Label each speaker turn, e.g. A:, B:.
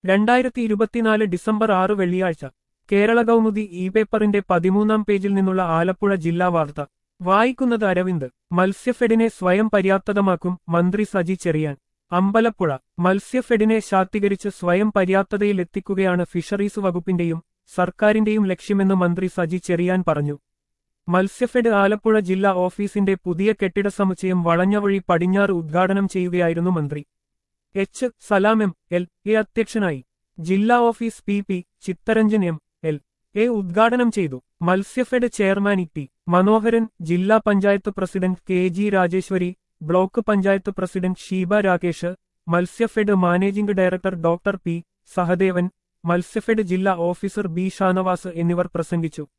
A: രണ്ടായിരത്തി ഇരുപത്തിനാല് ഡിസംബർ ആറ് വെള്ളിയാഴ്ച കേരള കൗമുദി ഇ പേപ്പറിന്റെ പതിമൂന്നാം പേജിൽ നിന്നുള്ള ആലപ്പുഴ ജില്ലാ വാർത്ത വായിക്കുന്നത് അരവിന്ദ് മത്സ്യഫെഡിനെ സ്വയം പര്യാപ്തമാക്കും മന്ത്രി സജി ചെറിയാൻ അമ്പലപ്പുഴ മത്സ്യഫെഡിനെ ശാക്തീകരിച്ച് സ്വയം പര്യാപ്തതയിൽ എത്തിക്കുകയാണ് ഫിഷറീസ് വകുപ്പിന്റെയും സർക്കാരിന്റെയും ലക്ഷ്യമെന്ന് മന്ത്രി സജി ചെറിയാൻ പറഞ്ഞു മത്സ്യഫെഡ് ആലപ്പുഴ ജില്ലാ ഓഫീസിന്റെ പുതിയ കെട്ടിട സമുച്ചയം വളഞ്ഞവഴി പടിഞ്ഞാറ് ഉദ്ഘാടനം ചെയ്യുകയായിരുന്നു മന്ത്രി H Salam M L A അധ്യക്ഷനായി ജില്ലാ office P P Chittaranjan M L A ഉദ്ഘാടനം ചെയ്തു Matsyafed chairman E T Manoharan ജില്ലാ panchayat president K G Rajeswari block panchayat president Sheeba Rakesh Matsyafed managing director doctor P Sahadevan Matsyafed ജില്ലാ ഓഫീസർ ബി ഷാനവാസ് എന്നിവർ പ്രസംഗിച്ചു